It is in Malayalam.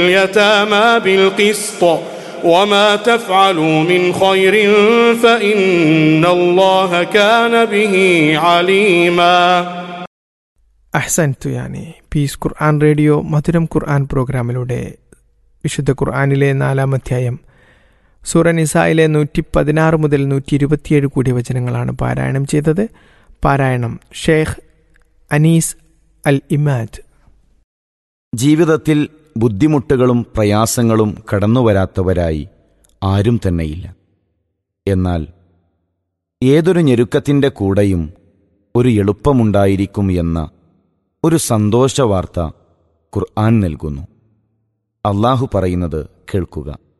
اليتامى بالقسط وما تفعلوا من خير فإن الله كان به عليما അഹ്സൻതു യാനി പീസ് ഖുർആൻ റേഡിയോ മധുരം ഖുർആൻ പ്രോഗ്രാമിലൂടെ വിശുദ്ധ ഖുർആനിലെ നാലാം അധ്യായം സൂറ നിസായിലെ നൂറ്റി പതിനാറ് മുതൽ നൂറ്റി ഇരുപത്തിയേഴ് കൂടിയ വചനങ്ങളാണ് പാരായണം ചെയ്തത് പാരായണം ഷെയ്ഖ് അനീസ് അൽ ഇമാദ് ജീവിതത്തിൽ ബുദ്ധിമുട്ടുകളും പ്രയാസങ്ങളും കടന്നുവരാത്തവരായി ആരും തന്നെയില്ല എന്നാൽ ഏതൊരു ഞെരുക്കത്തിൻ്റെ കൂടെയും ഒരു എളുപ്പമുണ്ടായിരിക്കും എന്ന ഒരു സന്തോഷവാർത്ത ഖുർആൻ നൽകുന്നു അള്ളാഹു പറയുന്നത് കേൾക്കുക